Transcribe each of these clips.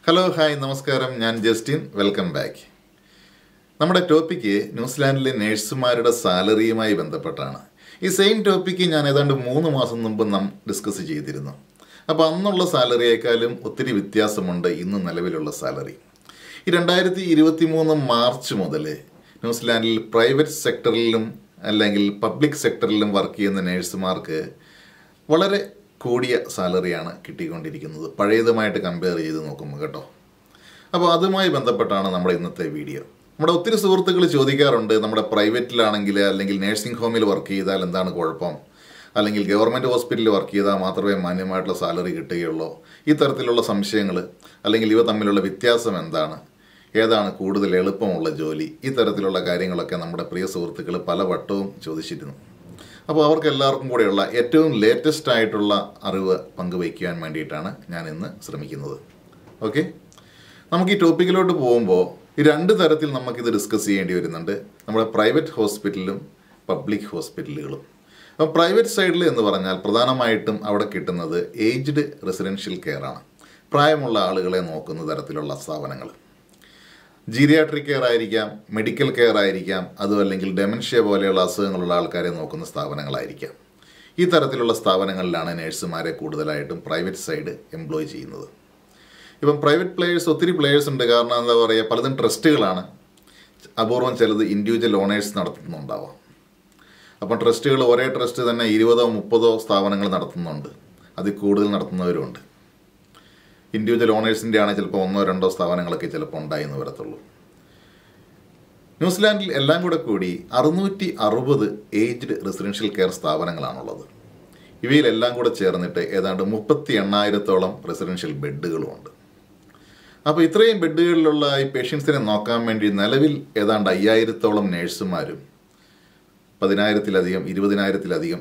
hello hi നമസ്കാരം ഞാൻ Justin welcome back നമ്മുടെ ടോപ്പിക്ക് ന്യൂസിലാൻഡിലെ നേഴ്സുമാരുടെ സാലറിയുമായി ബന്ധപ്പെട്ടാണ് ഈ സെയിം ടോപ്പിക്ക് ഞാൻ ഏതാണ്ട് മൂന്ന് മാസം മുമ്പ് നാം ഡിസ്കസ് ചെയ്തിരുന്നു അപ്പോൾ അന്നുള്ള സാലറിയേക്കാളും ഒത്തിരി വ്യത്യാസമുണ്ട് ഇന്ന് നിലവിലുള്ള സാലറി ഈ രണ്ടായിരത്തി ഇരുപത്തി മൂന്ന് മാർച്ച് മുതൽ ന്യൂസിലാൻഡിൽ പ്രൈവറ്റ് സെക്ടറിലും അല്ലെങ്കിൽ പബ്ലിക് സെക്ടറിലും വർക്ക് ചെയ്യുന്ന നേഴ്സുമാർക്ക് വളരെ കൂടിയ സാലറിയാണ് കിട്ടിക്കൊണ്ടിരിക്കുന്നത് പഴയതുമായിട്ട് കമ്പയർ ചെയ്ത് നോക്കുമ്പോൾ കേട്ടോ അപ്പോൾ അതുമായി ബന്ധപ്പെട്ടാണ് നമ്മുടെ ഇന്നത്തെ വീഡിയോ നമ്മുടെ ഒത്തിരി സുഹൃത്തുക്കൾ ചോദിക്കാറുണ്ട് നമ്മുടെ പ്രൈവറ്റിലാണെങ്കിൽ അല്ലെങ്കിൽ നേഴ്സിംഗ് ഹോമിൽ വർക്ക് ചെയ്താൽ എന്താണ് കുഴപ്പം അല്ലെങ്കിൽ ഗവൺമെൻറ് ഹോസ്പിറ്റലിൽ വർക്ക് ചെയ്താൽ മാത്രമേ മാന്യമായിട്ടുള്ള സാലറി കിട്ടുകയുള്ളൂ ഈ തരത്തിലുള്ള സംശയങ്ങൾ അല്ലെങ്കിൽ ഇവ തമ്മിലുള്ള വ്യത്യാസം എന്താണ് ഏതാണ് കൂടുതൽ എളുപ്പമുള്ള ജോലി ഈ തരത്തിലുള്ള കാര്യങ്ങളൊക്കെ നമ്മുടെ പ്രിയ സുഹൃത്തുക്കൾ പല വട്ടവും ചോദിച്ചിരുന്നു അപ്പോൾ അവർക്ക് എല്ലാവർക്കും കൂടെയുള്ള ഏറ്റവും ലേറ്റസ്റ്റ് ആയിട്ടുള്ള അറിവ് പങ്കുവയ്ക്കുവാൻ വേണ്ടിയിട്ടാണ് ഞാൻ ഇന്ന് ശ്രമിക്കുന്നത് ഓക്കെ നമുക്ക് ഈ ടോപ്പിക്കിലോട്ട് പോകുമ്പോൾ ഈ രണ്ട് തരത്തിൽ നമുക്കിത് ഡിസ്കസ് ചെയ്യേണ്ടി വരുന്നുണ്ട് നമ്മുടെ പ്രൈവറ്റ് ഹോസ്പിറ്റലും പബ്ലിക് ഹോസ്പിറ്റലുകളും അപ്പം പ്രൈവറ്റ് സൈഡിൽ എന്ന് പറഞ്ഞാൽ പ്രധാനമായിട്ടും അവിടെ കിട്ടുന്നത് ഏജ്ഡ് റെസിഡൻഷ്യൽ കെയർ ആണ് പ്രായമുള്ള ആളുകളെ നോക്കുന്ന തരത്തിലുള്ള സ്ഥാപനങ്ങൾ ജീരിയാട്രിക് കെയർ ആയിരിക്കാം മെഡിക്കൽ കെയർ ആയിരിക്കാം അതും അല്ലെങ്കിൽ ഡെമൻഷ്യ പോലെയുള്ള അസുഖങ്ങളുള്ള ആൾക്കാരെ നോക്കുന്ന സ്ഥാപനങ്ങളായിരിക്കാം ഈ തരത്തിലുള്ള സ്ഥാപനങ്ങളിലാണ് നേഴ്സുമാരെ കൂടുതലായിട്ടും പ്രൈവറ്റ് സൈഡ് എംപ്ലോയ് ചെയ്യുന്നത് ഇപ്പം പ്രൈവറ്റ് പ്ലേയേഴ്സ് ഒത്തിരി പ്ലേയേഴ്സ് ഉണ്ട് കാരണം എന്താ പറയുക പലതും ട്രസ്റ്റുകളാണ് അപൂർവം ചിലത് ഇൻഡിവിജ്വൽ ഓണേഴ്സ് നടത്തുന്നുണ്ടാവാം അപ്പം ട്രസ്റ്റുകൾ ഒരേ ട്രസ്റ്റ് തന്നെ ഇരുപതോ മുപ്പതോ സ്ഥാപനങ്ങൾ നടത്തുന്നുണ്ട് അതിൽ കൂടുതൽ നടത്തുന്നവരുമുണ്ട് ഇൻഡിവിജ്വൽ ഓണേഴ്സിൻ്റെ ആണ് ചിലപ്പോൾ ഒന്നോ രണ്ടോ സ്ഥാപനങ്ങളൊക്കെ ചിലപ്പോൾ ഉണ്ടായി എന്ന് വരത്തുള്ളൂ ന്യൂസിലാൻഡിൽ എല്ലാം കൂടെ കൂടി അറുന്നൂറ്റി അറുപത് ഏജ്ഡ് റെസിഡൻഷ്യൽ കെയർ സ്ഥാപനങ്ങളാണുള്ളത് ഇവയിലെല്ലാം കൂടെ ചേർന്നിട്ട് ഏതാണ്ട് മുപ്പത്തി എണ്ണായിരത്തോളം റെസിഡൻഷ്യൽ ബെഡുകളുമുണ്ട് അപ്പോൾ ഇത്രയും ബെഡുകളിലുള്ള ഈ പേഷ്യൻസിനെ നോക്കാൻ വേണ്ടി നിലവിൽ ഏതാണ്ട് അയ്യായിരത്തോളം നേഴ്സുമാരും പതിനായിരത്തിലധികം ഇരുപതിനായിരത്തിലധികം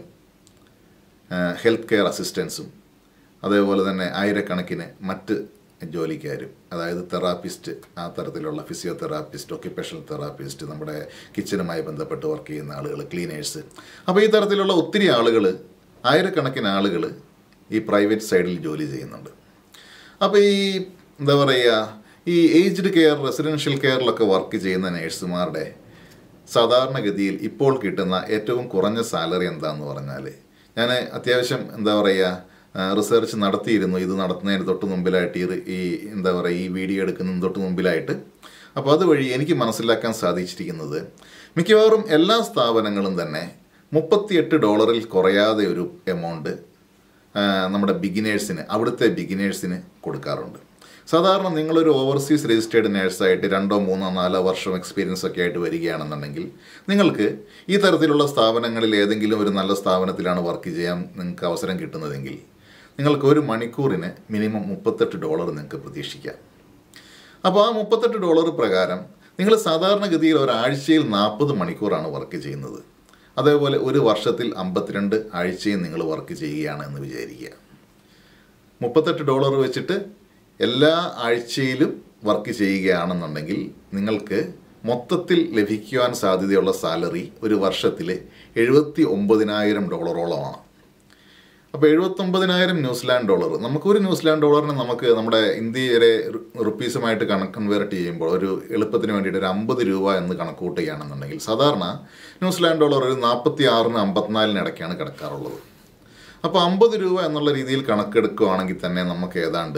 ഹെൽത്ത് കെയർ അസിസ്റ്റൻസും അതേപോലെ തന്നെ ആയിരക്കണക്കിന് മറ്റ് ജോലിക്കാരും അതായത് തെറാപ്പിസ്റ്റ് ആ തരത്തിലുള്ള ഫിസിയോതെറാപ്പിസ്റ്റ് ഒക്യുപ്പേഷണൽ തെറാപ്പിസ്റ്റ് നമ്മുടെ കിച്ചനുമായി ബന്ധപ്പെട്ട് വർക്ക് ചെയ്യുന്ന ആളുകൾ ക്ലീനേഴ്സ് അപ്പോൾ ഈ തരത്തിലുള്ള ഒത്തിരി ആളുകൾ ആയിരക്കണക്കിന് ആളുകൾ ഈ പ്രൈവറ്റ് സൈഡിൽ ജോലി ചെയ്യുന്നുണ്ട് അപ്പോൾ ഈ എന്താ പറയുക ഈ ഏജ്ഡ് കെയർ റെസിഡൻഷ്യൽ കെയറിലൊക്കെ വർക്ക് ചെയ്യുന്ന നേഴ്സുമാരുടെ സാധാരണഗതിയിൽ ഇപ്പോൾ കിട്ടുന്ന ഏറ്റവും കുറഞ്ഞ സാലറി എന്താണെന്ന് പറഞ്ഞാൽ ഞാൻ അത്യാവശ്യം എന്താ പറയുക റിസർച്ച് നടത്തിയിരുന്നു ഇത് നടത്തുന്നതിന് തൊട്ട് മുമ്പിലായിട്ട് ഈ ഈ എന്താ പറയുക ഈ വീഡിയോ എടുക്കുന്നതിന് തൊട്ട് മുമ്പിലായിട്ട് അപ്പോൾ അതുവഴി എനിക്ക് മനസ്സിലാക്കാൻ സാധിച്ചിരിക്കുന്നത് മിക്കവാറും എല്ലാ സ്ഥാപനങ്ങളും തന്നെ മുപ്പത്തിയെട്ട് ഡോളറിൽ കുറയാതെ ഒരു എമൗണ്ട് നമ്മുടെ ബിഗിനേഴ്സിന് അവിടുത്തെ ബിഗിനേഴ്സിന് കൊടുക്കാറുണ്ട് സാധാരണ നിങ്ങളൊരു ഓവർസീസ് രജിസ്റ്റേർഡ് നേഴ്സായിട്ട് രണ്ടോ മൂന്നോ നാലോ വർഷം എക്സ്പീരിയൻസ് ഒക്കെ ആയിട്ട് വരികയാണെന്നുണ്ടെങ്കിൽ നിങ്ങൾക്ക് ഈ തരത്തിലുള്ള സ്ഥാപനങ്ങളിൽ ഏതെങ്കിലും ഒരു നല്ല സ്ഥാപനത്തിലാണ് വർക്ക് ചെയ്യാൻ നിങ്ങൾക്ക് അവസരം കിട്ടുന്നതെങ്കിൽ നിങ്ങൾക്ക് ഒരു മണിക്കൂറിന് മിനിമം മുപ്പത്തെട്ട് ഡോളർ നിങ്ങൾക്ക് പ്രതീക്ഷിക്കാം അപ്പോൾ ആ മുപ്പത്തെട്ട് ഡോളർ പ്രകാരം നിങ്ങൾ സാധാരണഗതിയിൽ ഒരാഴ്ചയിൽ നാൽപ്പത് മണിക്കൂറാണ് വർക്ക് ചെയ്യുന്നത് അതേപോലെ ഒരു വർഷത്തിൽ അമ്പത്തിരണ്ട് ആഴ്ചയും നിങ്ങൾ വർക്ക് ചെയ്യുകയാണ് എന്ന് വിചാരിക്കുക മുപ്പത്തെട്ട് ഡോളർ വെച്ചിട്ട് എല്ലാ ആഴ്ചയിലും വർക്ക് ചെയ്യുകയാണെന്നുണ്ടെങ്കിൽ നിങ്ങൾക്ക് മൊത്തത്തിൽ ലഭിക്കുവാൻ സാധ്യതയുള്ള സാലറി ഒരു വർഷത്തിൽ എഴുപത്തി ഒമ്പതിനായിരം ഡോളറോളമാണ് അപ്പോൾ എഴുപത്തൊമ്പതിനായിരം ന്യൂസിലാൻഡ് ഡോളർ നമുക്കൊരു ന്യൂസിലാൻഡ് ഡോളറിന് നമുക്ക് നമ്മുടെ ഇന്ത്യയിലെ റുപ്പീസുമായിട്ട് കണക്ക് കൺവേർട്ട് ചെയ്യുമ്പോൾ ഒരു എളുപ്പത്തിന് വേണ്ടിയിട്ട് ഒരു അമ്പത് രൂപ എന്ന് കണക്ക് കൂട്ടുകയാണെന്നുണ്ടെങ്കിൽ സാധാരണ ന്യൂസിലാൻഡ് ഡോളർ ഒരു നാൽപ്പത്തി ആറിന് അമ്പത്തിനാലിന് ഇടയ്ക്കാണ് കിടക്കാറുള്ളത് അപ്പോൾ അമ്പത് രൂപ എന്നുള്ള രീതിയിൽ കണക്കെടുക്കുകയാണെങ്കിൽ തന്നെ നമുക്ക് ഏതാണ്ട്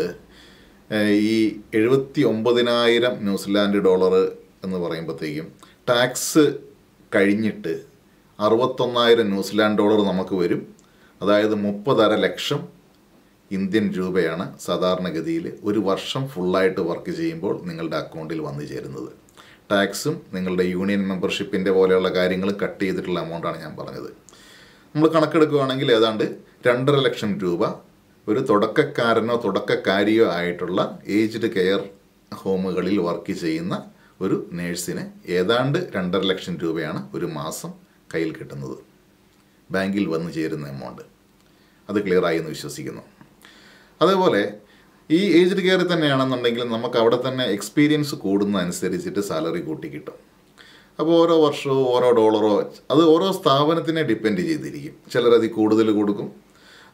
ഈ എഴുപത്തി ഒമ്പതിനായിരം ന്യൂസിലാൻഡ് ഡോളർ എന്ന് പറയുമ്പോഴത്തേക്കും ടാക്സ് കഴിഞ്ഞിട്ട് അറുപത്തൊന്നായിരം ന്യൂസിലാൻഡ് ഡോളർ നമുക്ക് വരും അതായത് മുപ്പതര ലക്ഷം ഇന്ത്യൻ രൂപയാണ് സാധാരണഗതിയിൽ ഒരു വർഷം ഫുള്ളായിട്ട് വർക്ക് ചെയ്യുമ്പോൾ നിങ്ങളുടെ അക്കൗണ്ടിൽ വന്നു ചേരുന്നത് ടാക്സും നിങ്ങളുടെ യൂണിയൻ മെമ്പർഷിപ്പിൻ്റെ പോലെയുള്ള കാര്യങ്ങൾ കട്ട് ചെയ്തിട്ടുള്ള എമൗണ്ടാണ് ഞാൻ പറഞ്ഞത് നമ്മൾ കണക്കെടുക്കുകയാണെങ്കിൽ ഏതാണ്ട് രണ്ടര ലക്ഷം രൂപ ഒരു തുടക്കക്കാരനോ തുടക്കക്കാരിയോ ആയിട്ടുള്ള ഏജ്ഡ് കെയർ ഹോമുകളിൽ വർക്ക് ചെയ്യുന്ന ഒരു നേഴ്സിന് ഏതാണ്ട് രണ്ടര ലക്ഷം രൂപയാണ് ഒരു മാസം കയ്യിൽ കിട്ടുന്നത് ബാങ്കിൽ വന്നു ചേരുന്ന എമൗണ്ട് അത് ക്ലിയർ ആയി എന്ന് വിശ്വസിക്കുന്നു അതേപോലെ ഈ ഏജ്ഡ് കെയർ തന്നെയാണെന്നുണ്ടെങ്കിൽ നമുക്ക് അവിടെ തന്നെ എക്സ്പീരിയൻസ് കൂടുന്നതനുസരിച്ചിട്ട് സാലറി കൂട്ടി കിട്ടും അപ്പോൾ ഓരോ വർഷവും ഓരോ ഡോളറോ അത് ഓരോ സ്ഥാപനത്തിനെ ഡിപ്പെൻഡ് ചെയ്തിരിക്കും ചിലരതിൽ കൂടുതൽ കൊടുക്കും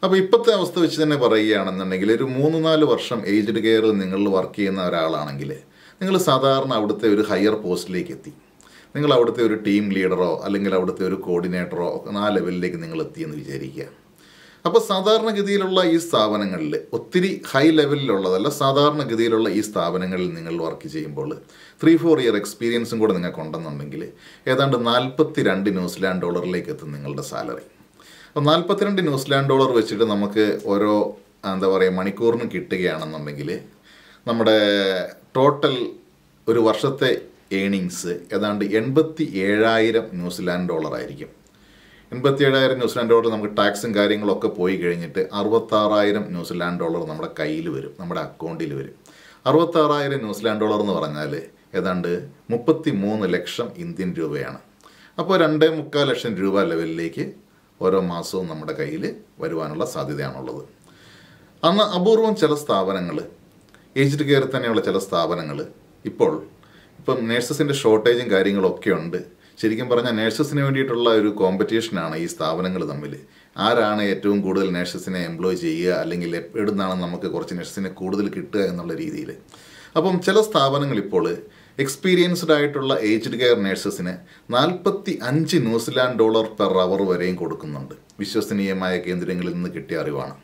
അപ്പോൾ ഇപ്പോഴത്തെ അവസ്ഥ വെച്ച് തന്നെ പറയുകയാണെന്നുണ്ടെങ്കിൽ ഒരു മൂന്ന് നാല് വർഷം ഏജ്ഡ് കെയറിൽ നിങ്ങൾ വർക്ക് ചെയ്യുന്ന ഒരാളാണെങ്കിൽ നിങ്ങൾ സാധാരണ അവിടുത്തെ ഒരു ഹയർ പോസ്റ്റിലേക്ക് എത്തി നിങ്ങൾ അവിടുത്തെ ഒരു ടീം ലീഡറോ അല്ലെങ്കിൽ അവിടുത്തെ ഒരു കോർഡിനേറ്ററോ ആ ലെവലിലേക്ക് നിങ്ങൾ എത്തിയെന്ന് വിചാരിക്കുക അപ്പോൾ സാധാരണഗതിയിലുള്ള ഈ സ്ഥാപനങ്ങളിൽ ഒത്തിരി ഹൈ ലെവലിലുള്ളതല്ല സാധാരണഗതിയിലുള്ള ഈ സ്ഥാപനങ്ങളിൽ നിങ്ങൾ വർക്ക് ചെയ്യുമ്പോൾ ത്രീ ഫോർ ഇയർ എക്സ്പീരിയൻസും കൂടെ നിങ്ങൾക്ക് ഉണ്ടെന്നുണ്ടെങ്കിൽ ഏതാണ്ട് നാൽപ്പത്തി രണ്ട് ന്യൂസിലാൻഡ് ഡോളറിലേക്ക് എത്തും നിങ്ങളുടെ സാലറി അപ്പോൾ നാൽപ്പത്തിരണ്ട് ന്യൂസിലാൻഡ് ഡോളർ വെച്ചിട്ട് നമുക്ക് ഓരോ എന്താ പറയുക മണിക്കൂറിന് കിട്ടുകയാണെന്നുണ്ടെങ്കിൽ നമ്മുടെ ടോട്ടൽ ഒരു വർഷത്തെ ഏണിങ്സ് ഏതാണ്ട് എൺപത്തി ഏഴായിരം ന്യൂസിലാൻഡ് ഡോളർ ആയിരിക്കും എൺപത്തി ഏഴായിരം ന്യൂസിലാൻഡ് ഡോളർ നമുക്ക് ടാക്സും കാര്യങ്ങളൊക്കെ പോയി കഴിഞ്ഞിട്ട് അറുപത്താറായിരം ന്യൂസിലാൻഡ് ഡോളർ നമ്മുടെ കയ്യിൽ വരും നമ്മുടെ അക്കൗണ്ടിൽ വരും അറുപത്താറായിരം ന്യൂസിലാൻഡ് ഡോളർ എന്ന് പറഞ്ഞാൽ ഏതാണ്ട് മുപ്പത്തി മൂന്ന് ലക്ഷം ഇന്ത്യൻ രൂപയാണ് അപ്പോൾ രണ്ടേ മുക്കാൽ ലക്ഷം രൂപ ലെവലിലേക്ക് ഓരോ മാസവും നമ്മുടെ കയ്യിൽ വരുവാനുള്ള സാധ്യതയാണുള്ളത് അന്ന് അപൂർവം ചില സ്ഥാപനങ്ങൾ ഏജ്ഡ് കെയർ തന്നെയുള്ള ചില സ്ഥാപനങ്ങൾ ഇപ്പോൾ ഇപ്പം നേഴ്സസിൻ്റെ ഷോർട്ടേജും കാര്യങ്ങളൊക്കെ ഉണ്ട് ശരിക്കും പറഞ്ഞാൽ നേഴ്സസിന് വേണ്ടിയിട്ടുള്ള ഒരു കോമ്പറ്റീഷനാണ് ഈ സ്ഥാപനങ്ങൾ തമ്മിൽ ആരാണ് ഏറ്റവും കൂടുതൽ നേഴ്സസിനെ എംപ്ലോയ് ചെയ്യുക അല്ലെങ്കിൽ എവിടുന്നാണ് നമുക്ക് കുറച്ച് നേഴ്സസിനെ കൂടുതൽ കിട്ടുക എന്നുള്ള രീതിയിൽ അപ്പം ചില സ്ഥാപനങ്ങൾ ഇപ്പോൾ എക്സ്പീരിയൻസ്ഡ് ആയിട്ടുള്ള ഏജ്ഡ് കെയർ നേഴ്സസിന് നാൽപ്പത്തി അഞ്ച് ന്യൂസിലാൻഡ് ഡോളർ പെർ അവർ വരെയും കൊടുക്കുന്നുണ്ട് വിശ്വസനീയമായ കേന്ദ്രങ്ങളിൽ നിന്ന് കിട്ടിയ അറിവാണ്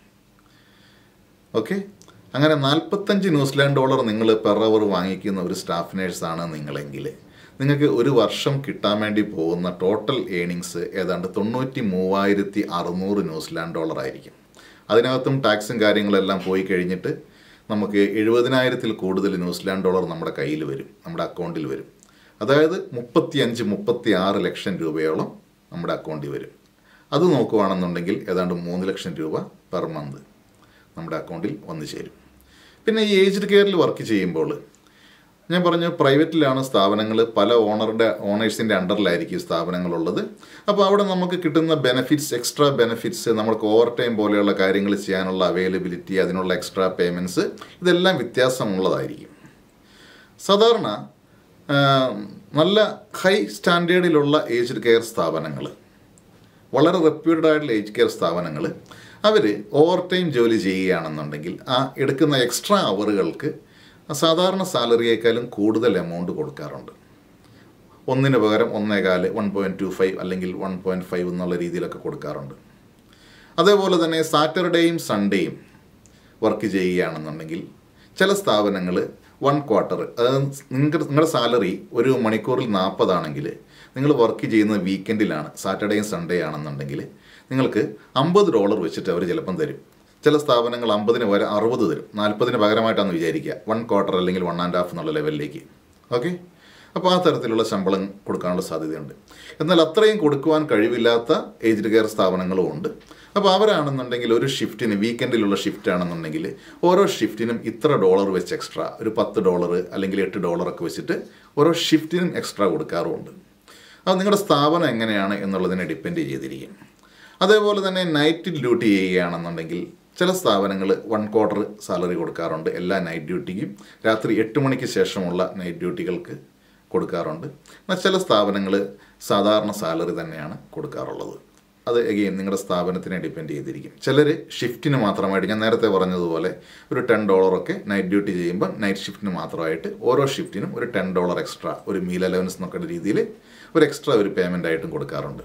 ഓക്കെ അങ്ങനെ നാൽപ്പത്തഞ്ച് ന്യൂസിലാൻഡ് ഡോളർ നിങ്ങൾ പെർ അവർ വാങ്ങിക്കുന്ന ഒരു സ്റ്റാഫ് നേഴ്സാണ് നിങ്ങളെങ്കിൽ നിങ്ങൾക്ക് ഒരു വർഷം കിട്ടാൻ വേണ്ടി പോകുന്ന ടോട്ടൽ ഏണിങ്സ് ഏതാണ്ട് തൊണ്ണൂറ്റി മൂവായിരത്തി അറുന്നൂറ് ന്യൂസിലാൻഡ് ഡോളർ ആയിരിക്കും അതിനകത്തും ടാക്സും കാര്യങ്ങളെല്ലാം പോയി കഴിഞ്ഞിട്ട് നമുക്ക് എഴുപതിനായിരത്തിൽ കൂടുതൽ ന്യൂസിലാൻഡ് ഡോളർ നമ്മുടെ കയ്യിൽ വരും നമ്മുടെ അക്കൗണ്ടിൽ വരും അതായത് മുപ്പത്തിയഞ്ച് മുപ്പത്തി ആറ് ലക്ഷം രൂപയോളം നമ്മുടെ അക്കൗണ്ടിൽ വരും അത് നോക്കുകയാണെന്നുണ്ടെങ്കിൽ ഏതാണ്ട് മൂന്ന് ലക്ഷം രൂപ പെർ മന്ത് നമ്മുടെ അക്കൗണ്ടിൽ വന്നു ചേരും പിന്നെ ഈ ഏജ്ഡ് കെയറിൽ വർക്ക് ചെയ്യുമ്പോൾ ഞാൻ പറഞ്ഞു പ്രൈവറ്റിലാണ് സ്ഥാപനങ്ങൾ പല ഓണറുടെ ഓണേഴ്സിൻ്റെ അണ്ടറിലായിരിക്കും ഈ സ്ഥാപനങ്ങളുള്ളത് അപ്പോൾ അവിടെ നമുക്ക് കിട്ടുന്ന ബെനിഫിറ്റ്സ് എക്സ്ട്രാ ബെനിഫിറ്റ്സ് നമുക്ക് ഓവർ ടൈം പോലെയുള്ള കാര്യങ്ങൾ ചെയ്യാനുള്ള അവൈലബിലിറ്റി അതിനുള്ള എക്സ്ട്രാ പേയ്മെൻറ്റ്സ് ഇതെല്ലാം വ്യത്യാസമുള്ളതായിരിക്കും സാധാരണ ആ, നല്ല ഹൈ സ്റ്റാൻഡേർഡിലുള്ള ഏജ്ഡ് കെയർ സ്ഥാപനങ്ങൾ വളരെ റെപ്യൂട്ടഡ് ആയിട്ടുള്ള ഏജ് കെയർ സ്ഥാപനങ്ങൾ അവർ ഓവർ ടൈം ജോലി ചെയ്യുകയാണെന്നുണ്ടെങ്കിൽ ആ എടുക്കുന്ന എക്സ്ട്രാ അവറുകൾക്ക് സാധാരണ സാലറിയേക്കാളും കൂടുതൽ എമൗണ്ട് കൊടുക്കാറുണ്ട് ഒന്നിന് പകരം ഒന്നേകാല് വൺ പോയിൻറ്റ് ടു ഫൈവ് അല്ലെങ്കിൽ വൺ പോയിൻറ്റ് ഫൈവ് എന്നുള്ള രീതിയിലൊക്കെ കൊടുക്കാറുണ്ട് അതേപോലെ തന്നെ സാറ്റർഡേയും സൺഡേയും വർക്ക് ചെയ്യുകയാണെന്നുണ്ടെങ്കിൽ ചില സ്ഥാപനങ്ങൾ വൺ ക്വാർട്ടർ അതായത് നിങ്ങൾക്ക് നിങ്ങളുടെ സാലറി ഒരു മണിക്കൂറിൽ നാൽപ്പതാണെങ്കിൽ നിങ്ങൾ വർക്ക് ചെയ്യുന്നത് വീക്കെൻഡിലാണ് സാറ്റർഡേയും സൺഡേ ആണെന്നുണ്ടെങ്കിൽ നിങ്ങൾക്ക് അമ്പത് ഡോളർ വെച്ചിട്ട് അവർ ചിലപ്പം തരും ചില സ്ഥാപനങ്ങൾ അമ്പതിന് വരെ അറുപത് തരും നാൽപ്പതിന് പകരമായിട്ടാണെന്ന് വിചാരിക്കുക വൺ ക്വാർട്ടർ അല്ലെങ്കിൽ വൺ ആൻഡ് ഹാഫ് എന്നുള്ള ലെവലിലേക്ക് ഓക്കെ അപ്പോൾ ആ തരത്തിലുള്ള ശമ്പളം കൊടുക്കാനുള്ള സാധ്യതയുണ്ട് എന്നാൽ അത്രയും കൊടുക്കുവാൻ കഴിവില്ലാത്ത ഏജ്ഡ് കെയർ സ്ഥാപനങ്ങളും ഉണ്ട് അപ്പോൾ അവരാണെന്നുണ്ടെങ്കിൽ ഒരു ഷിഫ്റ്റിന് വീക്കെൻഡിലുള്ള ഷിഫ്റ്റ് ആണെന്നുണ്ടെങ്കിൽ ഓരോ ഷിഫ്റ്റിനും ഇത്ര ഡോളർ വെച്ച് എക്സ്ട്രാ ഒരു പത്ത് ഡോളർ അല്ലെങ്കിൽ എട്ട് ഡോളറൊക്കെ വെച്ചിട്ട് ഓരോ ഷിഫ്റ്റിനും എക്സ്ട്രാ കൊടുക്കാറുമുണ്ട് അത് നിങ്ങളുടെ സ്ഥാപനം എങ്ങനെയാണ് എന്നുള്ളതിനെ ഡിപ്പെൻഡ് ചെയ്തിരിക്കും അതേപോലെ തന്നെ നൈറ്റിൽ ഡ്യൂട്ടി ചെയ്യുകയാണെന്നുണ്ടെങ്കിൽ ചില സ്ഥാപനങ്ങൾ വൺ ക്വാർട്ടർ സാലറി കൊടുക്കാറുണ്ട് എല്ലാ നൈറ്റ് ഡ്യൂട്ടിക്കും രാത്രി എട്ട് മണിക്ക് ശേഷമുള്ള നൈറ്റ് ഡ്യൂട്ടികൾക്ക് കൊടുക്കാറുണ്ട് എന്നാൽ ചില സ്ഥാപനങ്ങൾ സാധാരണ സാലറി തന്നെയാണ് കൊടുക്കാറുള്ളത് അത് എഗെയിൻ നിങ്ങളുടെ സ്ഥാപനത്തിനെ ഡിപ്പെൻഡ് ചെയ്തിരിക്കും ചിലർ ഷിഫ്റ്റിന് മാത്രമായിട്ട് ഞാൻ നേരത്തെ പറഞ്ഞതുപോലെ ഒരു ടെൻ ഡോളറൊക്കെ നൈറ്റ് ഡ്യൂട്ടി ചെയ്യുമ്പോൾ നൈറ്റ് ഷിഫ്റ്റിന് മാത്രമായിട്ട് ഓരോ ഷിഫ്റ്റിനും ഒരു ടെൻ ഡോളർ എക്സ്ട്രാ ഒരു മീൽ അലവൻസ് എന്നൊക്കെ രീതിയിൽ ഒരു എക്സ്ട്രാ ഒരു പേയ്മെൻ്റ് ആയിട്ടും കൊടുക്കാറുണ്ട്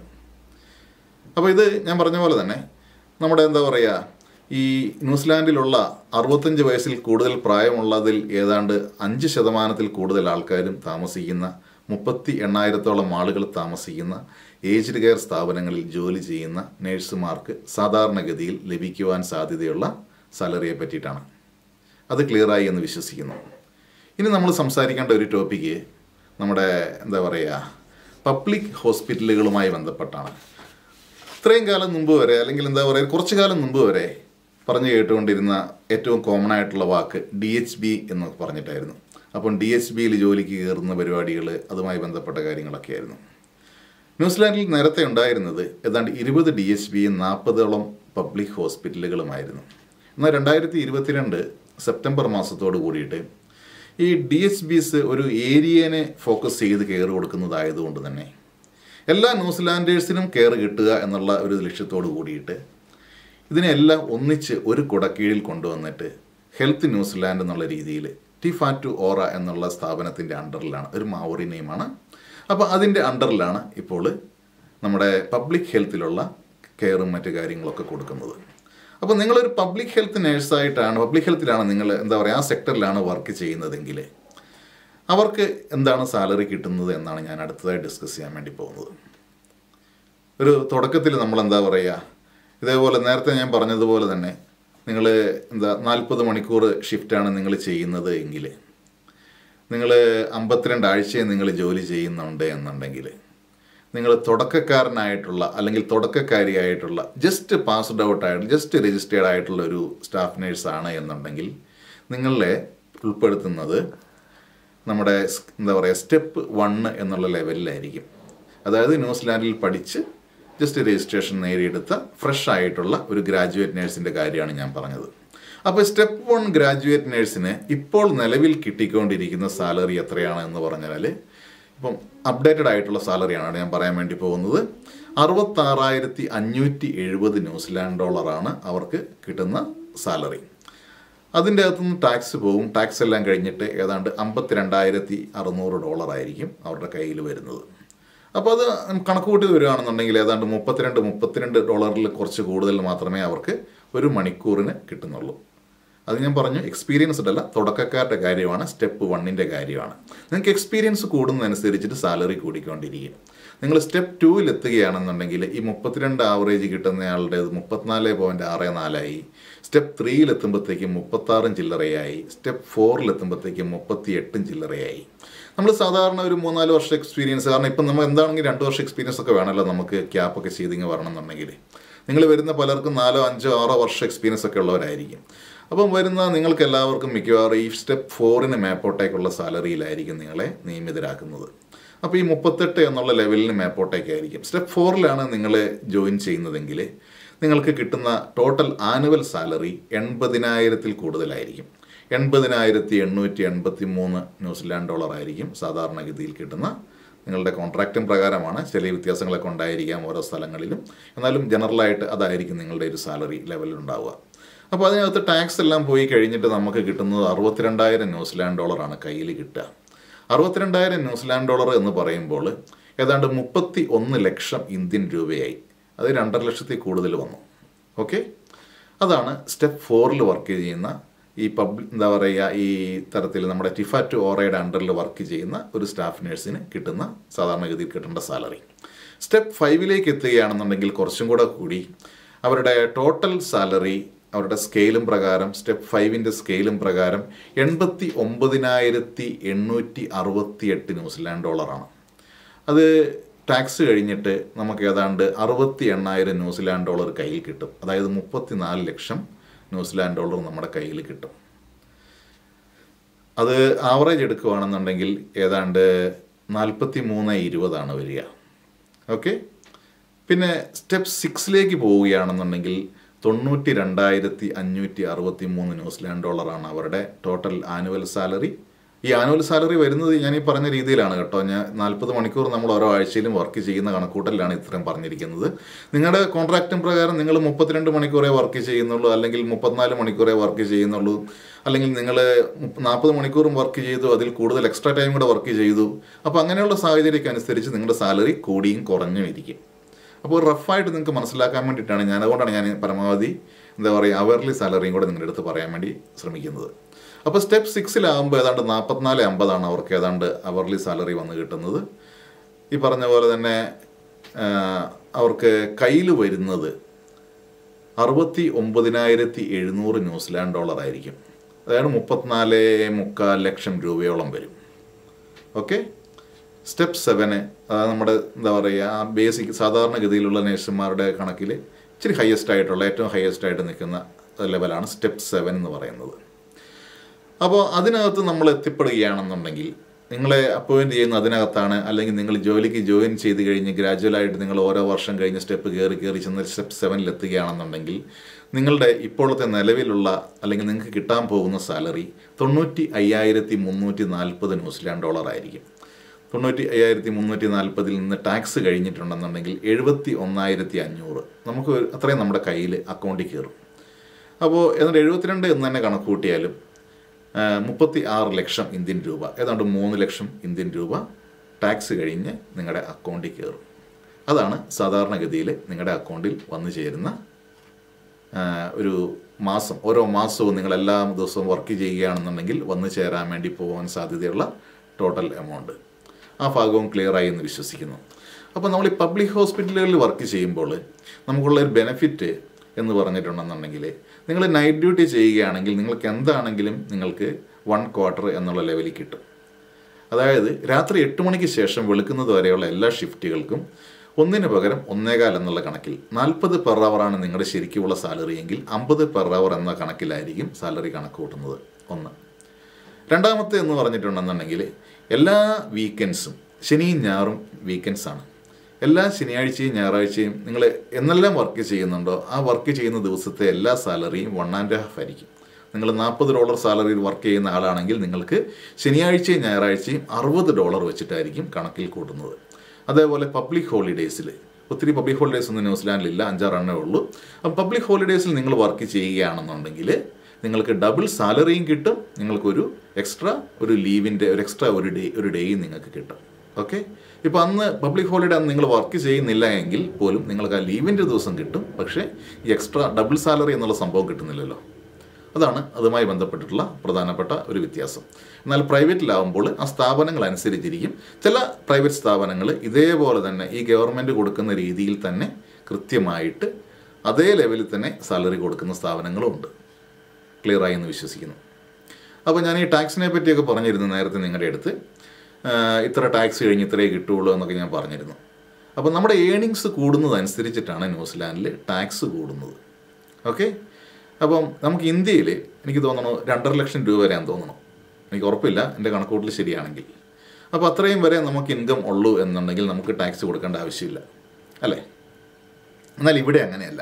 അപ്പോൾ ഇത് ഞാൻ പറഞ്ഞ പോലെ തന്നെ നമ്മുടെ എന്താ പറയുക ഈ ന്യൂസിലാൻഡിലുള്ള അറുപത്തഞ്ച് വയസ്സിൽ കൂടുതൽ പ്രായമുള്ളതിൽ ഏതാണ്ട് അഞ്ച് ശതമാനത്തിൽ കൂടുതൽ ആൾക്കാരും താമസിക്കുന്ന മുപ്പത്തി എണ്ണായിരത്തോളം ആളുകൾ താമസിക്കുന്ന ഏജ്ഡ് കെയർ സ്ഥാപനങ്ങളിൽ ജോലി ചെയ്യുന്ന നേഴ്സുമാർക്ക് സാധാരണഗതിയിൽ ലഭിക്കുവാൻ സാധ്യതയുള്ള സാലറിയെ പറ്റിയിട്ടാണ് അത് ക്ലിയറായി എന്ന് വിശ്വസിക്കുന്നു ഇനി നമ്മൾ സംസാരിക്കേണ്ട ഒരു ടോപ്പിക്ക് നമ്മുടെ എന്താ പറയുക പബ്ലിക് ഹോസ്പിറ്റലുകളുമായി ബന്ധപ്പെട്ടാണ് ഇത്രയും കാലം മുമ്പ് വരെ അല്ലെങ്കിൽ എന്താ പറയുക കുറച്ചു കാലം മുമ്പ് വരെ പറഞ്ഞു കേട്ടുകൊണ്ടിരുന്ന ഏറ്റവും കോമൺ ആയിട്ടുള്ള വാക്ക് ഡി എച്ച് ബി എന്ന് പറഞ്ഞിട്ടായിരുന്നു അപ്പം ഡി എച്ച് ബിയിൽ ജോലിക്ക് കയറുന്ന പരിപാടികൾ അതുമായി ബന്ധപ്പെട്ട കാര്യങ്ങളൊക്കെ ആയിരുന്നു ന്യൂസിലാൻഡിൽ നേരത്തെ ഉണ്ടായിരുന്നത് ഏതാണ്ട് ഇരുപത് ഡി എച്ച് ബിയും നാൽപ്പതോളം പബ്ലിക് ഹോസ്പിറ്റലുകളുമായിരുന്നു എന്നാൽ രണ്ടായിരത്തി ഇരുപത്തിരണ്ട് സെപ്റ്റംബർ മാസത്തോട് കൂടിയിട്ട് ഈ ഡി എച്ച് ബിസ് ഒരു ഏരിയനെ ഫോക്കസ് ചെയ്ത് കെയർ കൊടുക്കുന്നതായതുകൊണ്ട് തന്നെ എല്ലാ ന്യൂസിലാൻഡേഴ്സിനും കെയർ കിട്ടുക എന്നുള്ള ഒരു ലക്ഷ്യത്തോട് കൂടിയിട്ട് ഇതിനെല്ലാം ഒന്നിച്ച് ഒരു കുടക്കീഴിൽ കൊണ്ടുവന്നിട്ട് ഹെൽത്ത് ന്യൂസിലാൻഡ് എന്നുള്ള രീതിയിൽ ടിഫാറ്റു ഓറ എന്നുള്ള സ്ഥാപനത്തിൻ്റെ അണ്ടറിലാണ് ഒരു മാവോറി നെയിമാണ് അപ്പോൾ അതിൻ്റെ അണ്ടറിലാണ് ഇപ്പോൾ നമ്മുടെ പബ്ലിക് ഹെൽത്തിലുള്ള കെയറും മറ്റു കാര്യങ്ങളൊക്കെ കൊടുക്കുന്നത് അപ്പോൾ നിങ്ങളൊരു പബ്ലിക് ഹെൽത്ത് നേഴ്സായിട്ടാണ് പബ്ലിക് ഹെൽത്തിലാണ് നിങ്ങൾ എന്താ പറയുക ആ സെക്ടറിലാണ് വർക്ക് ചെയ്യുന്നതെങ്കിൽ അവർക്ക് എന്താണ് സാലറി കിട്ടുന്നത് എന്നാണ് ഞാൻ അടുത്തതായി ഡിസ്കസ് ചെയ്യാൻ വേണ്ടി പോകുന്നത് ഒരു തുടക്കത്തിൽ നമ്മൾ എന്താ പറയുക ഇതേപോലെ നേരത്തെ ഞാൻ പറഞ്ഞതുപോലെ തന്നെ നിങ്ങൾ എന്താ നാൽപ്പത് മണിക്കൂർ ഷിഫ്റ്റാണ് നിങ്ങൾ ചെയ്യുന്നത് എങ്കിൽ നിങ്ങൾ അമ്പത്തിരണ്ട് ആഴ്ചയും നിങ്ങൾ ജോലി ചെയ്യുന്നുണ്ട് എന്നുണ്ടെങ്കിൽ നിങ്ങൾ തുടക്കക്കാരനായിട്ടുള്ള അല്ലെങ്കിൽ തുടക്കക്കാരിയായിട്ടുള്ള ജസ്റ്റ് പാസ്ഡ് ഔട്ട് ആയിട്ട് ജസ്റ്റ് രജിസ്റ്റേർഡ് ആയിട്ടുള്ള ഒരു സ്റ്റാഫ് നേഴ്സാണ് എന്നുണ്ടെങ്കിൽ നിങ്ങളെ ഉൾപ്പെടുത്തുന്നത് നമ്മുടെ സ് എന്താ പറയുക സ്റ്റെപ്പ് വണ്ണ് എന്നുള്ള ലെവലിലായിരിക്കും അതായത് ന്യൂസിലാൻഡിൽ പഠിച്ച് ജസ്റ്റ് രജിസ്ട്രേഷൻ നേടിയെടുത്ത ഫ്രഷ് ആയിട്ടുള്ള ഒരു ഗ്രാജുവേറ്റ് നേഴ്സിൻ്റെ കാര്യമാണ് ഞാൻ പറഞ്ഞത് അപ്പോൾ സ്റ്റെപ്പ് വൺ ഗ്രാജുവേറ്റ് നേഴ്സിന് ഇപ്പോൾ നിലവിൽ കിട്ടിക്കൊണ്ടിരിക്കുന്ന സാലറി എത്രയാണ് എന്ന് പറഞ്ഞാൽ ഇപ്പം അപ്ഡേറ്റഡ് ആയിട്ടുള്ള സാലറിയാണ് ഞാൻ പറയാൻ വേണ്ടി പോകുന്നത് അറുപത്താറായിരത്തി അഞ്ഞൂറ്റി എഴുപത് ന്യൂസിലാൻഡ് ഡോളറാണ് അവർക്ക് കിട്ടുന്ന സാലറി അതിൻ്റെ അകത്തുനിന്ന് ടാക്സ് പോകും ടാക്സ് എല്ലാം കഴിഞ്ഞിട്ട് ഏതാണ്ട് അമ്പത്തിരണ്ടായിരത്തി അറുന്നൂറ് ഡോളർ ആയിരിക്കും അവരുടെ കയ്യിൽ വരുന്നത് അപ്പോൾ അത് കണക്ക് കൂട്ടി വരികയാണെന്നുണ്ടെങ്കിൽ ഏതാണ്ട് മുപ്പത്തിരണ്ട് മുപ്പത്തിരണ്ട് ഡോളറിൽ കുറച്ച് കൂടുതൽ മാത്രമേ അവർക്ക് ഒരു മണിക്കൂറിന് കിട്ടുന്നുള്ളൂ അത് ഞാൻ പറഞ്ഞു എക്സ്പീരിയൻസ്ഡ് അല്ല തുടക്കക്കാരുടെ കാര്യമാണ് സ്റ്റെപ്പ് വണ്ണിൻ്റെ കാര്യമാണ് നിങ്ങൾക്ക് എക്സ്പീരിയൻസ് കൂടുന്നതനുസരിച്ചിട്ട് സാലറി കൂടിക്കൊണ്ടിരിക്കും നിങ്ങൾ സ്റ്റെപ്പ് ടൂവിൽ എത്തുകയാണെന്നുണ്ടെങ്കിൽ ഈ മുപ്പത്തിരണ്ട് ആവറേജ് കിട്ടുന്നയാളുടെ മുപ്പത്തിനാല് പോയിൻറ്റ് ആറ് നാലായി സ്റ്റെപ്പ് ത്രീയിൽ എത്തുമ്പോഴത്തേക്കും മുപ്പത്താറും ചില്ലറയായി സ്റ്റെപ്പ് ഫോറിൽ എത്തുമ്പോഴത്തേക്കും മുപ്പത്തി എട്ടും ചില്ലറയായി നമ്മൾ സാധാരണ ഒരു മൂന്നാല് വർഷം എക്സ്പീരിയൻസ് കാരണം ഇപ്പം നമ്മൾ എന്താണെങ്കിൽ രണ്ട് വർഷം എക്സ്പീരിയൻസ് ഒക്കെ വേണമല്ലോ നമുക്ക് ക്യാപ്പൊക്കെ ചെയ്തിങ്ങ് വരണമെന്നുണ്ടെങ്കിൽ നിങ്ങൾ വരുന്ന പലർക്കും നാലോ അഞ്ചോ ആറോ വർഷം എക്സ്പീരിയൻസ് ഒക്കെ ഉള്ളവരായിരിക്കും അപ്പം വരുന്ന നിങ്ങൾക്ക് എല്ലാവർക്കും മിക്കവാറും ഈ സ്റ്റെപ്പ് ഫോറിന് മേപ്പോട്ടേക്കുള്ള സാലറിയിലായിരിക്കും നിങ്ങളെ നിയമിതരാക്കുന്നത് അപ്പോൾ ഈ മുപ്പത്തെട്ട് എന്നുള്ള ലെവലിന് മേപ്പോട്ടേക്കായിരിക്കും സ്റ്റെപ്പ് ഫോറിലാണ് നിങ്ങൾ ജോയിൻ ചെയ്യുന്നതെങ്കിൽ നിങ്ങൾക്ക് കിട്ടുന്ന ടോട്ടൽ ആനുവൽ സാലറി എൺപതിനായിരത്തിൽ കൂടുതലായിരിക്കും എൺപതിനായിരത്തി എണ്ണൂറ്റി എൺപത്തി മൂന്ന് ന്യൂസിലാൻഡ് ഡോളർ ആയിരിക്കും സാധാരണഗതിയിൽ കിട്ടുന്ന നിങ്ങളുടെ കോൺട്രാക്റ്റും പ്രകാരമാണ് ചില വ്യത്യാസങ്ങളൊക്കെ ഉണ്ടായിരിക്കാം ഓരോ സ്ഥലങ്ങളിലും എന്നാലും ജനറലായിട്ട് അതായിരിക്കും നിങ്ങളുടെ ഒരു സാലറി ലെവലിൽ ഉണ്ടാവുക അപ്പോൾ അതിനകത്ത് ടാക്സ് എല്ലാം പോയി കഴിഞ്ഞിട്ട് നമുക്ക് കിട്ടുന്നത് അറുപത്തിരണ്ടായിരം ന്യൂസിലാൻഡ് ഡോളറാണ് കയ്യിൽ കിട്ടുക അറുപത്തിരണ്ടായിരം ന്യൂസിലാൻഡ് ഡോളർ എന്ന് പറയുമ്പോൾ ഏതാണ്ട് മുപ്പത്തി ഒന്ന് ലക്ഷം ഇന്ത്യൻ രൂപയായി അത് രണ്ടര ലക്ഷത്തിൽ കൂടുതൽ വന്നു ഓക്കെ അതാണ് സ്റ്റെപ്പ് ഫോറിൽ വർക്ക് ചെയ്യുന്ന ഈ പബ്ലിക് എന്താ പറയുക ഈ തരത്തിൽ നമ്മുടെ ടിഫാറ്റ് ഓറയുടെ അണ്ടറിൽ വർക്ക് ചെയ്യുന്ന ഒരു സ്റ്റാഫ് നേഴ്സിന് കിട്ടുന്ന സാധാരണഗതിയിൽ കിട്ടേണ്ട സാലറി സ്റ്റെപ്പ് ഫൈവിലേക്ക് എത്തുകയാണെന്നുണ്ടെങ്കിൽ കുറച്ചും കൂടെ കൂടി അവരുടെ ടോട്ടൽ സാലറി അവരുടെ സ്കെയിലും പ്രകാരം സ്റ്റെപ്പ് ഫൈവിൻ്റെ സ്കെയിലും പ്രകാരം എൺപത്തി ഒമ്പതിനായിരത്തി എണ്ണൂറ്റി അറുപത്തി എട്ട് ന്യൂസിലാൻഡ് ഡോളറാണ് അത് ടാക്സ് കഴിഞ്ഞിട്ട് നമുക്ക് ഏതാണ്ട് അറുപത്തി എണ്ണായിരം ന്യൂസിലാൻഡ് ഡോളർ കയ്യിൽ കിട്ടും അതായത് മുപ്പത്തിനാല് ലക്ഷം ന്യൂസിലാൻഡ് ഡോളർ നമ്മുടെ കയ്യിൽ കിട്ടും അത് ആവറേജ് എടുക്കുകയാണെന്നുണ്ടെങ്കിൽ ഏതാണ്ട് നാൽപ്പത്തി മൂന്ന് ഇരുപതാണ് വരിക ഓക്കെ പിന്നെ സ്റ്റെപ്പ് സിക്സിലേക്ക് പോവുകയാണെന്നുണ്ടെങ്കിൽ തൊണ്ണൂറ്റി രണ്ടായിരത്തി അഞ്ഞൂറ്റി അറുപത്തി മൂന്ന് ന്യൂസിലാൻഡ് ഡോളറാണ് അവരുടെ ടോട്ടൽ ആനുവൽ സാലറി ഈ ആനുവൽ സാലറി വരുന്നത് ഞാൻ ഈ പറഞ്ഞ രീതിയിലാണ് കേട്ടോ ഞാൻ നാൽപ്പത് മണിക്കൂർ നമ്മൾ ഓരോ ആഴ്ചയിലും വർക്ക് ചെയ്യുന്ന കണക്കൂട്ടലിലാണ് ഇത്രയും പറഞ്ഞിരിക്കുന്നത് നിങ്ങളുടെ കോൺട്രാക്റ്റും പ്രകാരം നിങ്ങൾ മുപ്പത്തിരണ്ട് മണിക്കൂറേ വർക്ക് ചെയ്യുന്നുള്ളൂ അല്ലെങ്കിൽ മുപ്പത്തിനാല് മണിക്കൂറേ വർക്ക് ചെയ്യുന്നുള്ളൂ അല്ലെങ്കിൽ നിങ്ങൾ നാൽപ്പത് മണിക്കൂറും വർക്ക് ചെയ്തു അതിൽ കൂടുതൽ എക്സ്ട്രാ ടൈം കൂടെ വർക്ക് ചെയ്തു അപ്പോൾ അങ്ങനെയുള്ള സാഹചര്യമൊക്കെ അനുസരിച്ച് നിങ്ങളുടെ സാലറി കൂടിയും കുറഞ്ഞും ഇരിക്കും അപ്പോൾ റഫായിട്ട് നിങ്ങൾക്ക് മനസ്സിലാക്കാൻ വേണ്ടിയിട്ടാണ് ഞാൻ അതുകൊണ്ടാണ് ഞാൻ പരമാവധി എന്താ പറയുക അവർലി സാലറിയും കൂടെ നിങ്ങളുടെ അടുത്ത് പറയാൻ വേണ്ടി ശ്രമിക്കുന്നത് അപ്പോൾ സ്റ്റെപ്പ് സിക്സിലാകുമ്പോൾ ഏതാണ്ട് നാൽപ്പത്തിനാല് അമ്പതാണ് അവർക്ക് ഏതാണ്ട് അവർലി സാലറി വന്ന് കിട്ടുന്നത് ഈ പറഞ്ഞ പോലെ തന്നെ ആ, അവർക്ക് കയ്യിൽ വരുന്നത് അറുപത്തി ഒമ്പതിനായിരത്തി എഴുന്നൂറ് ന്യൂസിലാൻഡ് ഡോളർ ആയിരിക്കും അതായത് മുപ്പത്തിനാല് മുക്കാൽ ലക്ഷം രൂപയോളം വരും ഓക്കെ സ്റ്റെപ്പ് സെവന് അതായത് നമ്മുടെ എന്താ പറയുക ആ ബേസിക് സാധാരണഗതിയിലുള്ള നേഴ്സുമാരുടെ കണക്കിൽ ഇച്ചിരി ഹയസ്റ്റ് ആയിട്ടുള്ള ഏറ്റവും ഹയസ്റ്റ് ആയിട്ട് നിൽക്കുന്ന ലെവലാണ് സ്റ്റെപ്പ് സെവൻ എന്ന് പറയുന്നത് അപ്പോൾ അതിനകത്ത് നമ്മൾ എത്തിപ്പെടുകയാണെന്നുണ്ടെങ്കിൽ നിങ്ങളെ അപ്പോയിൻറ്റ് ചെയ്യുന്ന അതിനകത്താണ് അല്ലെങ്കിൽ നിങ്ങൾ ജോലിക്ക് ജോയിൻ ചെയ്ത് കഴിഞ്ഞ് ഗ്രാജുവലായിട്ട് നിങ്ങൾ ഓരോ വർഷം കഴിഞ്ഞ് സ്റ്റെപ്പ് കയറി കയറി ചെന്ന് സ്റ്റെപ്പ് സെവനിൽ എത്തുകയാണെന്നുണ്ടെങ്കിൽ നിങ്ങളുടെ ഇപ്പോഴത്തെ നിലവിലുള്ള അല്ലെങ്കിൽ നിങ്ങൾക്ക് കിട്ടാൻ പോകുന്ന സാലറി തൊണ്ണൂറ്റി അയ്യായിരത്തി മുന്നൂറ്റി നാൽപ്പത് ന്യൂസിലാൻഡ് ഡോളർ ആയിരിക്കും തൊണ്ണൂറ്റി അയ്യായിരത്തി മുന്നൂറ്റി നാൽപ്പതിൽ നിന്ന് ടാക്സ് കഴിഞ്ഞിട്ടുണ്ടെന്നുണ്ടെങ്കിൽ എഴുപത്തി ഒന്നായിരത്തി അഞ്ഞൂറ് നമുക്ക് ഒരു- അത്രയും നമ്മുടെ കയ്യിൽ അക്കൗണ്ടിൽ കയറും അപ്പോൾ എന്നിട്ട് എഴുപത്തിരണ്ട് എന്ന് തന്നെ കണക്ക് കൂട്ടിയാലും മുപ്പത്തി ആറ് ലക്ഷം ഇന്ത്യൻ രൂപ ഏതാണ്ട് മൂന്ന് ലക്ഷം ഇന്ത്യൻ രൂപ ടാക്സ് കഴിഞ്ഞ് നിങ്ങളുടെ അക്കൗണ്ടിൽ കയറും അതാണ് സാധാരണഗതിയിൽ നിങ്ങളുടെ അക്കൗണ്ടിൽ വന്നു ചേരുന്ന ആ, ഒരു മാസം ഓരോ മാസവും നിങ്ങൾ എല്ലാ ദിവസവും വർക്ക് ചെയ്യുകയാണെന്നുണ്ടെങ്കിൽ വന്നു ചേരാൻ വേണ്ടി പോകാൻ സാധ്യതയുള്ള ടോട്ടൽ എമൗണ്ട് ആ ഭാഗവും ക്ലിയർ ആയി എന്ന് വിശ്വസിക്കുന്നു അപ്പോൾ നമ്മൾ ഈ പബ്ലിക് ഹോസ്പിറ്റലുകളിൽ വർക്ക് ചെയ്യുമ്പോൾ നമുക്കുള്ള ഒരു ബെനിഫിറ്റ് എന്ന് പറഞ്ഞിട്ടുണ്ടെന്നുണ്ടെങ്കിൽ നിങ്ങൾ നൈറ്റ് ഡ്യൂട്ടി ചെയ്യുകയാണെങ്കിൽ നിങ്ങൾക്ക് എന്താണെങ്കിലും നിങ്ങൾക്ക് വൺ ക്വാർട്ടർ എന്നുള്ള ലെവലിൽ കിട്ടും അതായത് രാത്രി എട്ട് മണിക്ക് ശേഷം വെളുക്കുന്നത് വരെയുള്ള എല്ലാ ഷിഫ്റ്റുകൾക്കും ഒന്നിന് പകരം ഒന്നേകാൽ എന്നുള്ള കണക്കിൽ നാൽപ്പത് പെർ ആണ് നിങ്ങളുടെ ശരിക്കുമുള്ള സാലറി എങ്കിൽ അമ്പത് പെർ അവർ എന്ന കണക്കിലായിരിക്കും സാലറി കണക്ക് കൂട്ടുന്നത് ഒന്ന് രണ്ടാമത്തെ എന്ന് പറഞ്ഞിട്ടുണ്ടെന്നുണ്ടെങ്കിൽ എല്ലാ വീക്കെൻഡ്സും ശനിയും ഞായറും വീക്കെൻഡ്സ് ആണ് എല്ലാ ശനിയാഴ്ചയും ഞായറാഴ്ചയും നിങ്ങൾ എന്നെല്ലാം വർക്ക് ചെയ്യുന്നുണ്ടോ ആ വർക്ക് ചെയ്യുന്ന ദിവസത്തെ എല്ലാ സാലറിയും വൺ ആൻഡ് ഹാഫ് ആയിരിക്കും നിങ്ങൾ നാൽപ്പത് ഡോളർ സാലറിയിൽ വർക്ക് ചെയ്യുന്ന ആളാണെങ്കിൽ നിങ്ങൾക്ക് ശനിയാഴ്ചയും ഞായറാഴ്ചയും അറുപത് ഡോളർ വെച്ചിട്ടായിരിക്കും കണക്കിൽ കൂട്ടുന്നത് അതേപോലെ പബ്ലിക് ഹോളിഡേയ്സിൽ ഒത്തിരി പബ്ലിക് ഹോളിഡേയ്സ് ഒന്നും ന്യൂസിലാൻഡിലില്ല അഞ്ചാറെണ്ണേ ഉള്ളൂ അപ്പം പബ്ലിക് ഹോളിഡേയ്സിൽ നിങ്ങൾ വർക്ക് ചെയ്യുകയാണെന്നുണ്ടെങ്കിൽ നിങ്ങൾക്ക് ഡബിൾ സാലറിയും കിട്ടും നിങ്ങൾക്കൊരു എക്സ്ട്രാ ഒരു ലീവിൻ്റെ ഒരു എക്സ്ട്രാ ഒരു ഡേ ഒരു ഡേയും നിങ്ങൾക്ക് കിട്ടും ഓക്കെ ഇപ്പോൾ അന്ന് പബ്ലിക് ഹോളിഡേ അന്ന് നിങ്ങൾ വർക്ക് ചെയ്യുന്നില്ല എങ്കിൽ പോലും നിങ്ങൾക്ക് ആ ലീവിൻ്റെ ദിവസം കിട്ടും പക്ഷേ ഈ എക്സ്ട്രാ ഡബിൾ സാലറി എന്നുള്ള സംഭവം കിട്ടുന്നില്ലല്ലോ അതാണ് അതുമായി ബന്ധപ്പെട്ടിട്ടുള്ള പ്രധാനപ്പെട്ട ഒരു വ്യത്യാസം എന്നാൽ പ്രൈവറ്റിലാവുമ്പോൾ ആ സ്ഥാപനങ്ങൾ അനുസരിച്ചിരിക്കും ചില പ്രൈവറ്റ് സ്ഥാപനങ്ങൾ ഇതേപോലെ തന്നെ ഈ ഗവൺമെൻറ് കൊടുക്കുന്ന രീതിയിൽ തന്നെ കൃത്യമായിട്ട് അതേ ലെവലിൽ തന്നെ സാലറി കൊടുക്കുന്ന സ്ഥാപനങ്ങളും ഉണ്ട് ക്ലിയർ ആയി എന്ന് വിശ്വസിക്കുന്നു അപ്പോൾ ഞാൻ ഈ ടാക്സിനെ പറ്റിയൊക്കെ പറഞ്ഞിരുന്നു നേരത്തെ നിങ്ങളുടെ അടുത്ത് ആ, ഇത്ര ടാക്സ് കഴിഞ്ഞ് ഇത്രയേ കിട്ടുള്ളൂ എന്നൊക്കെ ഞാൻ പറഞ്ഞിരുന്നു അപ്പോൾ നമ്മുടെ ഏണിങ്സ് കൂടുന്നതനുസരിച്ചിട്ടാണ് ന്യൂസിലാൻഡിൽ ടാക്സ് കൂടുന്നത് ഓക്കെ അപ്പം നമുക്ക് ഇന്ത്യയിൽ എനിക്ക് തോന്നുന്നു രണ്ടര ലക്ഷം രൂപ വരെയാന്ന് തോന്നുന്നു എനിക്ക് ഉറപ്പില്ല എൻ്റെ കണക്കൂട്ടൽ ശരിയാണെങ്കിൽ അപ്പോൾ അത്രയും വരെ നമുക്ക് ഇൻകം ഉള്ളൂ എന്നുണ്ടെങ്കിൽ നമുക്ക് ടാക്സ് കൊടുക്കേണ്ട ആവശ്യമില്ല അല്ലേ എന്നാൽ ഇവിടെ അങ്ങനെയല്ല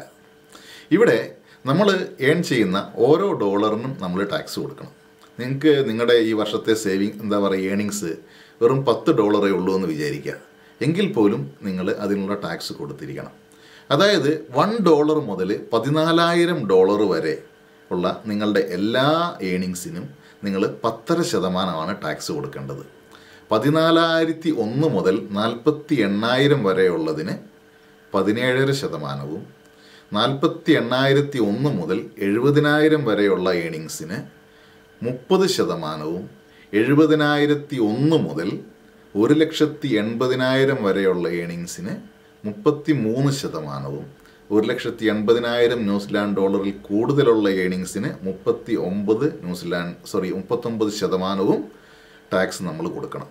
ഇവിടെ നമ്മൾ ഏൺ ചെയ്യുന്ന ഓരോ ഡോളറിനും നമ്മൾ ടാക്സ് കൊടുക്കണം നിങ്ങൾക്ക് നിങ്ങളുടെ ഈ വർഷത്തെ സേവിങ് എന്താ പറയുക ഏണിങ്സ് വെറും പത്ത് ഡോളറേ ഉള്ളൂ എന്ന് വിചാരിക്കുക എങ്കിൽ പോലും നിങ്ങൾ അതിനുള്ള ടാക്സ് കൊടുത്തിരിക്കണം അതായത് വൺ ഡോളർ മുതൽ പതിനാലായിരം ഡോളർ വരെ ഉള്ള നിങ്ങളുടെ എല്ലാ ഏണിങ്സിനും നിങ്ങൾ പത്തര ശതമാനമാണ് ടാക്സ് കൊടുക്കേണ്ടത് പതിനാലായിരത്തി ഒന്ന് മുതൽ നാൽപ്പത്തി എണ്ണായിരം വരെയുള്ളതിന് പതിനേഴര ശതമാനവും നാൽപ്പത്തി എണ്ണായിരത്തി ഒന്ന് മുതൽ എഴുപതിനായിരം വരെയുള്ള ഏണിങ്സിന് മുപ്പത് ശതമാനവും എഴുപതിനായിരത്തി ഒന്ന് മുതൽ ഒരു ലക്ഷത്തി എൺപതിനായിരം വരെയുള്ള ഏണിങ്സിന് മുപ്പത്തി മൂന്ന് ശതമാനവും ഒരു ലക്ഷത്തി എൺപതിനായിരം ന്യൂസിലാൻഡ് ഡോളറിൽ കൂടുതലുള്ള ഏണിങ്സിന് മുപ്പത്തി ഒമ്പത് ന്യൂസിലാൻഡ് സോറി മുപ്പത്തൊമ്പത് ശതമാനവും ടാക്സ് നമ്മൾ കൊടുക്കണം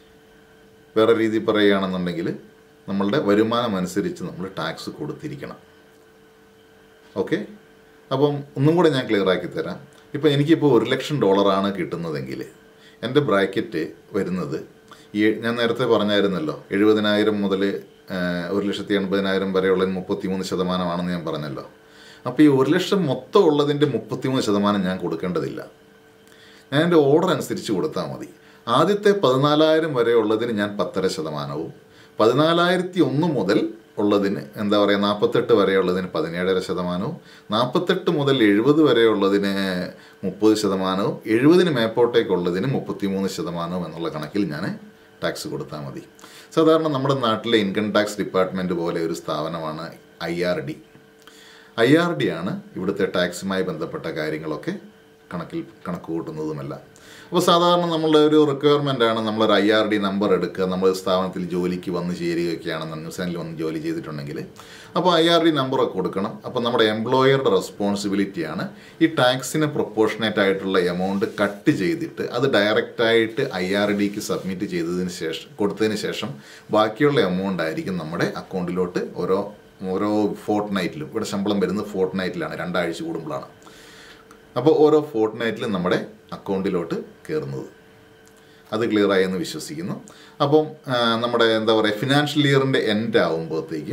വേറെ രീതി പറയുകയാണെന്നുണ്ടെങ്കിൽ നമ്മളുടെ വരുമാനം അനുസരിച്ച് നമ്മൾ ടാക്സ് കൊടുത്തിരിക്കണം ഓക്കെ അപ്പം ഒന്നും കൂടെ ഞാൻ ക്ലിയർ ആക്കി തരാം ഇപ്പം എനിക്കിപ്പോൾ ഒരു ലക്ഷം ഡോളറാണ് കിട്ടുന്നതെങ്കിൽ എൻ്റെ ബ്രാക്കറ്റ് വരുന്നത് ഈ ഞാൻ നേരത്തെ പറഞ്ഞായിരുന്നല്ലോ എഴുപതിനായിരം മുതൽ ഒരു ലക്ഷത്തി എൺപതിനായിരം വരെയുള്ള മുപ്പത്തിമൂന്ന് ശതമാനമാണെന്ന് ഞാൻ പറഞ്ഞല്ലോ അപ്പോൾ ഈ ഒരു ലക്ഷം മൊത്തം ഉള്ളതിൻ്റെ മുപ്പത്തിമൂന്ന് ശതമാനം ഞാൻ കൊടുക്കേണ്ടതില്ല ഞാൻ എൻ്റെ ഓർഡർ അനുസരിച്ച് കൊടുത്താൽ മതി ആദ്യത്തെ പതിനാലായിരം വരെ ഉള്ളതിന് ഞാൻ പത്തര ശതമാനവും പതിനാലായിരത്തി ഒന്ന് മുതൽ ഉള്ളതിന് എന്താ പറയുക നാൽപ്പത്തെട്ട് വരെയുള്ളതിന് പതിനേഴര ശതമാനവും നാൽപ്പത്തെട്ട് മുതൽ എഴുപത് വരെയുള്ളതിന് മുപ്പത് ശതമാനവും എഴുപതിന് മേപ്പോട്ടേക്കുള്ളതിന് മുപ്പത്തിമൂന്ന് ശതമാനവും എന്നുള്ള കണക്കിൽ ഞാൻ ടാക്സ് കൊടുത്താൽ മതി സാധാരണ നമ്മുടെ നാട്ടിലെ ഇൻകം ടാക്സ് ഡിപ്പാർട്ട്മെൻറ്റ് പോലെ ഒരു സ്ഥാപനമാണ് I R D I R D ആണ് ഇവിടുത്തെ ടാക്സുമായി ബന്ധപ്പെട്ട കാര്യങ്ങളൊക്കെ കണക്കിൽ കണക്ക് കൂട്ടുന്നതുമല്ല അപ്പോൾ സാധാരണ നമ്മളുടെ ഒരു റിക്വയർമെൻ്റ് ആണ് നമ്മളൊരു ഐ ആർ ഡി നമ്പർ എടുക്കുക നമ്മൾ സ്ഥാപനത്തിൽ ജോലിക്ക് വന്ന് ചേരുകയൊക്കെയാണെന്ന് ന്യൂസിലാൻഡിൽ വന്ന് ജോലി ചെയ്തിട്ടുണ്ടെങ്കിൽ അപ്പോൾ ഐ ആർ ഡി നമ്പറൊക്കെ കൊടുക്കണം അപ്പോൾ നമ്മുടെ എംപ്ലോയറുടെ റെസ്പോൺസിബിലിറ്റിയാണ് ഈ ടാക്സിന് പ്രൊപ്പോർഷനേറ്റ് ആയിട്ടുള്ള എമൗണ്ട് കട്ട് ചെയ്തിട്ട് അത് ഡയറക്റ്റായിട്ട് ഐ ആർ ഡിക്ക് സബ്മിറ്റ് ചെയ്തതിന് ശേഷം കൊടുത്തതിന് ശേഷം ബാക്കിയുള്ള എമൗണ്ട് ആയിരിക്കും നമ്മുടെ അക്കൗണ്ടിലോട്ട് ഓരോ ഓരോ ഫോർട്ട് നൈറ്റിലും ഇവിടെ ശമ്പളം വരുന്നത് ഫോർട്ട് നൈറ്റിലാണ് രണ്ടാഴ്ച കൂടുമ്പോഴാണ് അപ്പോൾ ഓരോ ഫോർട്ട് നൈറ്റിലും നമ്മുടെ അക്കൗണ്ടിലോട്ട് കയറുന്നത് അത് ക്ലിയർ ആയെന്ന് വിശ്വസിക്കുന്നു അപ്പം ആ, നമ്മുടെ എന്താ പറയുക ഫിനാൻഷ്യൽ ഇയറിൻ്റെ എൻഡ് ആകുമ്പോഴത്തേക്കും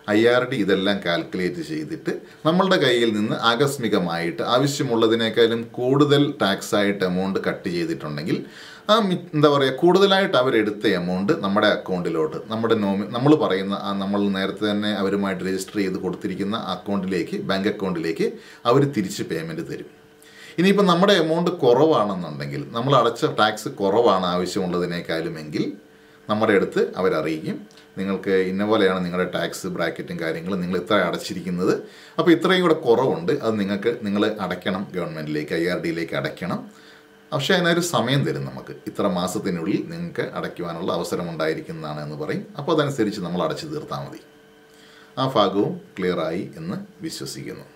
ഐ ആർ ഡി ഇതെല്ലാം കാൽക്കുലേറ്റ് ചെയ്തിട്ട് നമ്മളുടെ കയ്യിൽ നിന്ന് ആകസ്മികമായിട്ട് ആവശ്യമുള്ളതിനേക്കാളും കൂടുതൽ ടാക്സ് ആയിട്ട് എമൗണ്ട് കട്ട് ചെയ്തിട്ടുണ്ടെങ്കിൽ ആ മി- എന്താ പറയുക കൂടുതലായിട്ട് അവരെടുത്ത എമൗണ്ട് നമ്മുടെ അക്കൗണ്ടിലോട്ട് നമ്മുടെ നോമി നമ്മൾ പറയുന്ന ആ നമ്മൾ നേരത്തെ തന്നെ അവരുമായിട്ട് രജിസ്റ്റർ ചെയ്ത് കൊടുത്തിരിക്കുന്ന അക്കൗണ്ടിലേക്ക് ബാങ്ക് അക്കൗണ്ടിലേക്ക് അവർ തിരിച്ച് പേയ്മെൻറ്റ് തരും ഇനിയിപ്പോൾ നമ്മുടെ എമൗണ്ട് കുറവാണെന്നുണ്ടെങ്കിൽ നമ്മൾ അടച്ച ടാക്സ് കുറവാണ് ആവശ്യമുള്ളതിനേക്കാളും എങ്കിൽ നമ്മുടെ അടുത്ത് അവരറിയിക്കും നിങ്ങൾക്ക് ഇന്ന പോലെയാണ് നിങ്ങളുടെ ടാക്സ് ബ്രാക്കറ്റും കാര്യങ്ങളും നിങ്ങൾ ഇത്ര അടച്ചിരിക്കുന്നത് അപ്പോൾ ഇത്രയും കൂടെ കുറവുണ്ട് അത് നിങ്ങൾക്ക് നിങ്ങൾ അടയ്ക്കണം ഗവൺമെൻറ്റിലേക്ക് ഐ ആർ ഡിയിലേക്ക് അടയ്ക്കണം പക്ഷേ അതിനൊരു സമയം തരും നമുക്ക് ഇത്ര മാസത്തിനുള്ളിൽ നിങ്ങൾക്ക് അടയ്ക്കുവാനുള്ള അവസരം ഉണ്ടായിരിക്കുന്നതാണ് എന്ന് പറയും അപ്പോൾ അതനുസരിച്ച് നമ്മൾ അടച്ചു തീർത്താൽ മതി ആ ഭാഗവും ക്ലിയറായി എന്ന് വിശ്വസിക്കുന്നു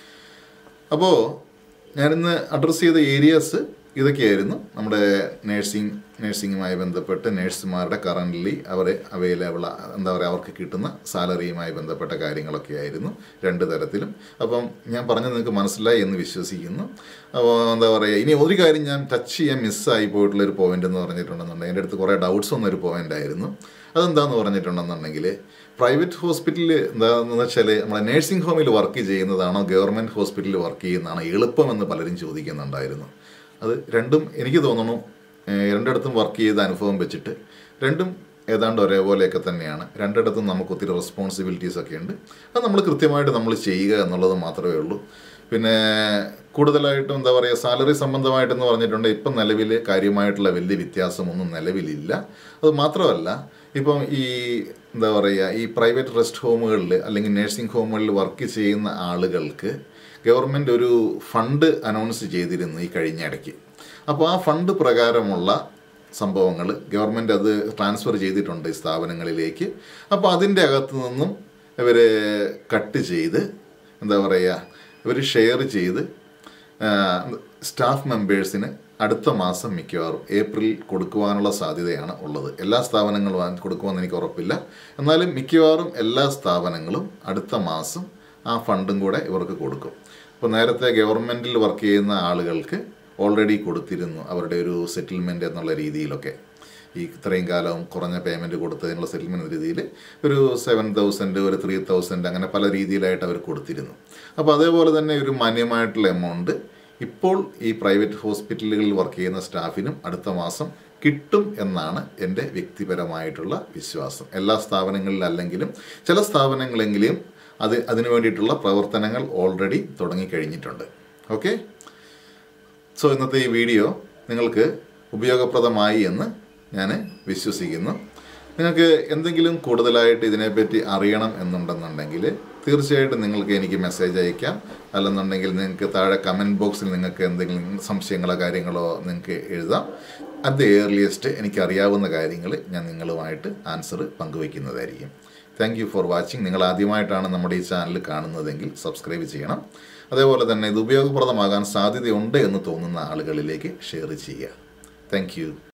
അപ്പോൾ ഞാനിന്ന് അഡ്രസ്സ് ചെയ്ത ഏരിയാസ് ഇതൊക്കെയായിരുന്നു നമ്മുടെ നേഴ്സിംഗ് നേഴ്സിംഗുമായി ബന്ധപ്പെട്ട് നേഴ്സുമാരുടെ കറൻ്റ്ലി അവരെ അവൈലബിൾ എന്താ പറയുക അവർക്ക് കിട്ടുന്ന സാലറിയുമായി ബന്ധപ്പെട്ട കാര്യങ്ങളൊക്കെ ആയിരുന്നു രണ്ട് തരത്തിലും അപ്പം ഞാൻ പറഞ്ഞത് നിങ്ങൾക്ക് മനസ്സിലായി എന്ന് വിശ്വസിക്കുന്നു അപ്പോൾ എന്താ പറയുക ഇനി ഒരു കാര്യം ഞാൻ ടച്ച് ചെയ്യാൻ മിസ്സായി പോയിട്ടുള്ള ഒരു പോയിന്റ് എന്ന് പറഞ്ഞിട്ടുണ്ടെന്നുണ്ടെങ്കിൽ എൻ്റെ അടുത്ത് കുറേ ഡൗട്ട്സ് വന്നൊരു പോയിന്റ് ആയിരുന്നു അതെന്താന്ന് പറഞ്ഞിട്ടുണ്ടെന്നുണ്ടെങ്കിൽ പ്രൈവറ്റ് ഹോസ്പിറ്റലിൽ എന്താണെന്ന് വെച്ചാൽ നമ്മളെ നേഴ്സിംഗ് ഹോമിൽ വർക്ക് ചെയ്യുന്നതാണോ ഗവൺമെൻറ് ഹോസ്പിറ്റലിൽ വർക്ക് ചെയ്യുന്നതാണോ എളുപ്പമെന്ന് പലരും ചോദിക്കുന്നുണ്ടായിരുന്നു അത് രണ്ടും എനിക്ക് തോന്നുന്നു ഏഹ് രണ്ടിടത്തും വർക്ക് ചെയ്ത അനുഭവം വെച്ചിട്ട് രണ്ടും ഏതാണ്ട് ഒരേപോലെയൊക്കെ തന്നെയാണ് രണ്ടിടത്തും നമുക്ക് ഒത്തിരി റെസ്പോൺസിബിലിറ്റീസ് ഒക്കെ ഉണ്ട് അത് നമ്മൾ കൃത്യമായിട്ട് നമ്മൾ ചെയ്യുക എന്നുള്ളത് മാത്രമേ ഉള്ളൂ പിന്നെ കൂടുതലായിട്ടും എന്താ പറയുക സാലറി സംബന്ധമായിട്ടെന്ന് പറഞ്ഞിട്ടുണ്ട് ഇപ്പം നിലവിൽ കാര്യമായിട്ടുള്ള വലിയ വ്യത്യാസമൊന്നും നിലവിലില്ല അത് മാത്രമല്ല ഇപ്പം ഈ എന്താ പറയുക ഈ പ്രൈവറ്റ് റെസ്റ്റ് ഹോമുകളിൽ അല്ലെങ്കിൽ നഴ്സിംഗ് ഹോമുകളിൽ വർക്ക് ചെയ്യുന്ന ആളുകൾക്ക് ഗവൺമെൻറ് ഒരു ഫണ്ട് അനൗൺസ് ചെയ്തിരുന്നു ഈ കഴിഞ്ഞ ഇടയ്ക്ക് അപ്പോൾ ആ ഫണ്ട് പ്രകാരമുള്ള സംഭവങ്ങൾ ഗവൺമെൻറ് അത് ട്രാൻസ്ഫർ ചെയ്തിട്ടുണ്ട് ഈ സ്ഥാപനങ്ങളിലേക്ക് അപ്പോൾ അതിൻ്റെ അകത്തു നിന്നും ഇവർ കട്ട് ചെയ്ത് എന്താ പറയുക ഇവർ ഷെയർ ചെയ്ത് സ്റ്റാഫ് മെമ്പേഴ്സിന് അടുത്ത മാസം മിക്കവാറും ഏപ്രിൽ കൊടുക്കുവാനുള്ള സാധ്യതയാണ് ഉള്ളത് എല്ലാ സ്ഥാപനങ്ങളും ആ- കൊടുക്കുമെന്ന് എനിക്ക് ഉറപ്പില്ല എന്നാലും മിക്കവാറും എല്ലാ സ്ഥാപനങ്ങളും അടുത്ത മാസം ആ ഫണ്ടും കൂടെ ഇവർക്ക് കൊടുക്കും അപ്പോൾ നേരത്തെ ഗവൺമെൻറ്റിൽ വർക്ക് ചെയ്യുന്ന ആളുകൾക്ക് ഓൾറെഡി കൊടുത്തിരുന്നു അവരുടെ ഒരു സെറ്റിൽമെൻറ്റ് എന്നുള്ള രീതിയിലൊക്കെ ഈ ഇത്രയും കാലം കുറഞ്ഞ പേയ്മെൻറ്റ് കൊടുത്തതിനുള്ള സെറ്റിൽമെൻറ്റ് രീതിയിൽ ഒരു സെവൻ തൗസൻഡ് ഒരു ത്രീ തൗസൻഡ് അങ്ങനെ പല രീതിയിലായിട്ട് അവർ കൊടുത്തിരുന്നു അപ്പോൾ അതേപോലെ തന്നെ ഒരു മാന്യമായിട്ടുള്ള എമൗണ്ട് ഇപ്പോൾ ഈ പ്രൈവറ്റ് ഹോസ്പിറ്റലുകളിൽ വർക്ക് ചെയ്യുന്ന സ്റ്റാഫിനും അടുത്ത മാസം കിട്ടും എന്നാണ് എൻ്റെ വ്യക്തിപരമായിട്ടുള്ള വിശ്വാസം എല്ലാ സ്ഥാപനങ്ങളിലല്ലെങ്കിലും ചില സ്ഥാപനങ്ങളെങ്കിലും അത് അതിനു വേണ്ടിയിട്ടുള്ള പ്രവർത്തനങ്ങൾ ഓൾറെഡി തുടങ്ങിക്കഴിഞ്ഞിട്ടുണ്ട് ഓക്കെ സോ ഇന്നത്തെ ഈ വീഡിയോ നിങ്ങൾക്ക് ഉപയോഗപ്രദമായി എന്ന് ഞാൻ വിശ്വസിക്കുന്നു നിങ്ങൾക്ക് എന്തെങ്കിലും കൂടുതലായിട്ട് ഇതിനെപ്പറ്റി അറിയണം എന്നുണ്ടെന്നുണ്ടെങ്കിൽ തീർച്ചയായിട്ടും നിങ്ങൾക്ക് എനിക്ക് മെസ്സേജ് അയക്കാം അല്ലെന്നുണ്ടെങ്കിൽ നിങ്ങൾക്ക് താഴെ കമൻറ്റ് ബോക്സിൽ നിങ്ങൾക്ക് എന്തെങ്കിലും സംശയങ്ങളോ കാര്യങ്ങളോ നിങ്ങൾക്ക് എഴുതാം അറ്റ് ദ ഏർലിയസ്റ്റ് എനിക്ക് അറിയാവുന്ന കാര്യങ്ങൾ ഞാൻ നിങ്ങളുമായിട്ട് ആൻസർ പങ്കുവയ്ക്കുന്നതായിരിക്കും താങ്ക് യു ഫോർ വാച്ചിങ് നിങ്ങൾ ആദ്യമായിട്ടാണ് നമ്മുടെ ഈ ചാനൽ കാണുന്നതെങ്കിൽ സബ്സ്ക്രൈബ് ചെയ്യണം അതേപോലെ തന്നെ ഇത് ഉപയോഗപ്രദമാകാൻ സാധ്യതയുണ്ട് എന്ന് തോന്നുന്ന ആളുകളിലേക്ക് ഷെയർ ചെയ്യുക താങ്ക്